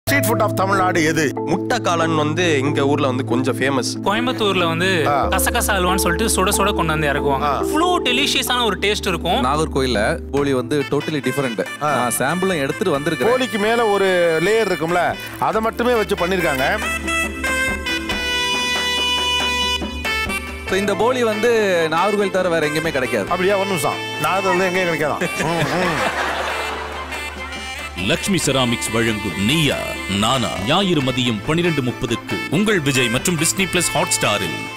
Street food of Tamil Nadu எது முட்டை காளான் வந்து எங்க ஊர்ல வந்து கொஞ்சம் ஃபேமஸ் கோயம்புத்தூர்ல வந்து ஆ. கசகசா அல்வான்னு சொல்லிட்டு சுட சுட கொண்டு வந்து இறக்குவாங்க ஆ. அவ்வளோ டெலிஷியஸான ஒரு டேஸ்ட் இருக்கும் நாகர்கோயில்ல போலி வந்து டோட்டலி டிஃபரெண்ட் நான் சாம்பிளும் எடுத்துட்டு வந்திருக்கேன் கோழிக்கு மேல ஒரு லேயர் இருக்கும்ல அதை மட்டுமே வச்சு பண்ணிருக்காங்க So, இந்த போலி வந்து நாகர்கோயில் தவிர வேற எங்கேயுமே கிடைக்காது அப்படியா ஒரு நிமிஷம் நான் அது வந்து எங்கேயும் கிடைக்காதான் ம், ம். லக்ஷ்மி செராமிக்ஸ் வழங்கும் நீயா நானா ஞாயிறு மதியம் பனிரெண்டு முப்பதுக்கு உங்கள் விஜய் மற்றும் டிஸ்னி பிளஸ் ஹாட் ஸ்டாரில்